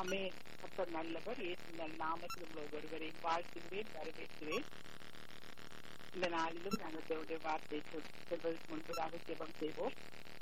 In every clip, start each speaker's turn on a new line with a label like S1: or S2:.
S1: ஆமே அப்ப நல்லவர் இயேசுங்கள் நாமத்தில் உள்ள ஒருவரையும் வாழ்த்துகிறேன் வரவேற்கிறேன் இந்த நாளிலும் நாங்கள் தேவனுடைய வார்த்தை சொல்வதற்கு முன்பதாக ஜெபம் செய்வோம்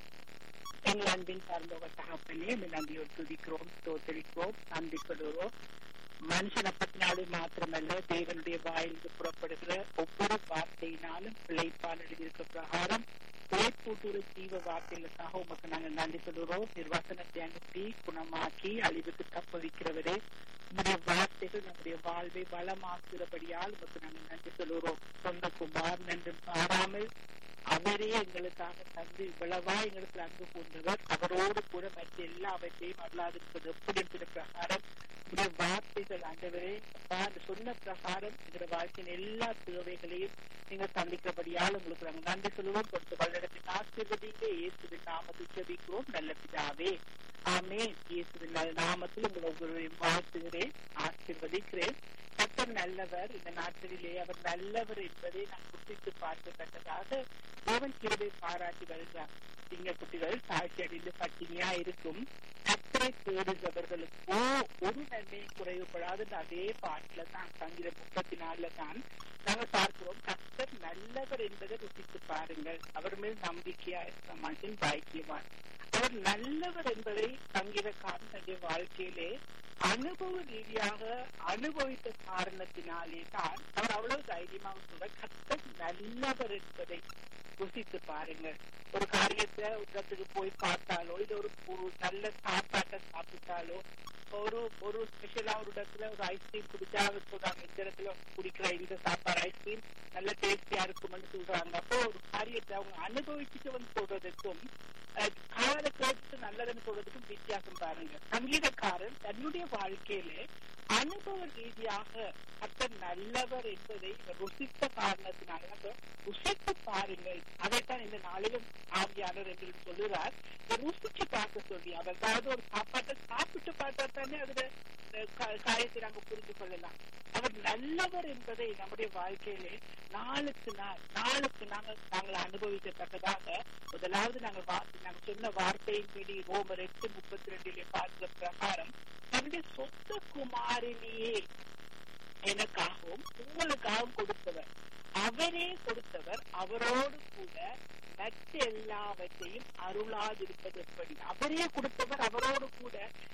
S1: எங்கள் அன்பின் சார்ந்தவர் தகப்பனே இந்த நன்றியோடு துதிக்கிறோம் தோத்தரிக்கிறோம் நன்றி கொள்கிறோம் மனுஷனை பத்தினாலும் மாத்திரமல்ல தேவனுடைய வாயிலிருந்து புறப்படுகிற ஒவ்வொரு வார்த்தையினாலும் பிழைப்பான் எழுதியிருக்க பிரகாரம் பிழைப்பூட்டுற ஜீவ வார்த்தைகளுக்காக உமக்கு நாங்கள் நன்றி சொல்கிறோம் நிர்வாசனத்தை அனுப்பி குணமாக்கி அழிவுக்கு தப்ப வைக்கிறவரே உங்களுடைய வார்த்தைகள் நம்முடைய வாழ்வை வளமாக்குகிறபடியால் உமக்கு நாங்கள் நன்றி சொல்கிறோம் சொந்த குமார் நன்று பாராமல் அவரே எங்களுக்காக தந்து இவ்வளவா எங்களுக்கு அன்பு கொண்டவர் அவரோடு கூட மற்ற எல்லா அவற்றையும் அல்லாதிருப்பது எப்படி இருக்கிற பிரகாரம் உங்களுடைய வார்த்தைகள் ஆண்டவரே அப்பா அந்த சொன்ன பிரகாரம் எங்களுடைய வாழ்க்கையின் எல்லா தேவைகளையும் நீங்க சந்திக்கிறபடியால் உங்களுக்கு நாங்கள் நன்றி சொல்லுவோம் கொடுத்த வல்லடத்தின் ஆசீர்வதிங்க இயேசுவின் நாமத்தில் ஜெபிக்கிறோம் நல்ல பிதாவே ஆமே இயேசுவின் நாமத்தில் உங்களை ஒவ்வொருவரையும் வாழ்த்துகிறேன் ஆசீர்வதிக்கிறேன் கத்தர் நல்லவர் இந்த நாட்களிலே அவர் நல்லவர் என்பதை நான் குட்டித்து பார்க்கத்தக்கதாக தேவன் கிருபை பாராட்டி வருகிறார் சிங்க குட்டிகள் தாழ்ச்சி அடைந்து பட்டினியா இருக்கும் கத்தரை தேடுகிறவர்களுக்கோ ஒரு நன்மையும் குறைவுபடாத அதே பாட்டுல தான் சங்கிர முப்பத்தி நாலுல தான் நாங்கள் பார்க்கிறோம் கத்தர் நல்லவர் என்பதை ருசித்து பாருங்கள் அவர் மேல் நம்பிக்கையா இருக்க மனுஷன் பாக்கியவான் அவர் நல்லவர் என்பதை சங்கீதக்காரன் தன்னுடைய வாழ்க்கையிலே அனுபவ ரீதியாக அனுபவித்த காரணத்தினாலே தான் அவர் அவ்வளவு தைரியமாக சொல்ற கத்தர் நல்லவர் என்பதை ருசித்து பாருங்கள் ஒரு காரியத்தை இடத்துக்கு போய் பார்த்தாலோ இல்ல ஒரு நல்ல சாப்பாட்டை சாப்பிட்டாலோ ஒரு ஒரு ஸ்பெஷலா ஒரு இடத்துல ஒரு ஐஸ்கிரீம் குடிச்சா அவர் சொல்றாங்க இந்த இடத்துல குடிக்கிற இந்த சாப்பாடு ஐஸ்கிரீம் நல்ல டேஸ்டியா இருக்கும்னு சொல்றாங்க அப்போ ஒரு காரியத்தை அவங்க அனுபவிச்சுட்டு வந்து சொல்றதுக்கும் கால கேட்டு நல்லதுன்னு சொல்றதுக்கும் வித்தியாசம் பாருங்க சங்கீதக்காரன் தன்னுடைய வாழ்க்கையில அனுபவ ரீதியாக கத்தர் நல்லவர் என்பதை ருசித்த காரணத்தினால ருசித்து பாருங்கள் அதைத்தான் இந்த நாளிலும் ஆவியாளர் என்று சொல்லுறார் ருசிச்சு பார்க்க சொல்லி அதாவது ஒரு சாப்பாட்டை சாப்பிட்டு பார்த்தா தானே அதுல காயத்தை நாங்க புரிந்து கொள்ளலாம் அவர் நல்லவர் என்பதை நம்முடைய வாழ்க்கையிலே நாளுக்கு நாள் நாளுக்கு நாங்கள் நாங்கள் அனுபவிக்கத்தக்கதாக முதலாவது நாங்கள் நாங்கள் சொன்ன வார்த்தையின்படி ரோமர் எட்டு முப்பத்தி ரெண்டிலே பார்க்கிற பிரகாரம் தன்னுடைய சொந்த குமாரிலேயே எனக்காகவும் உங்களுக்காகவும் கொடுத்தவர் அவரே கொடுத்தவர் அவரோடு கூட மற்ற எல்லாவற்றையும் அருளாதிருப்பது எப்படி அவரே கொடுத்தவர் அவரோடு கூட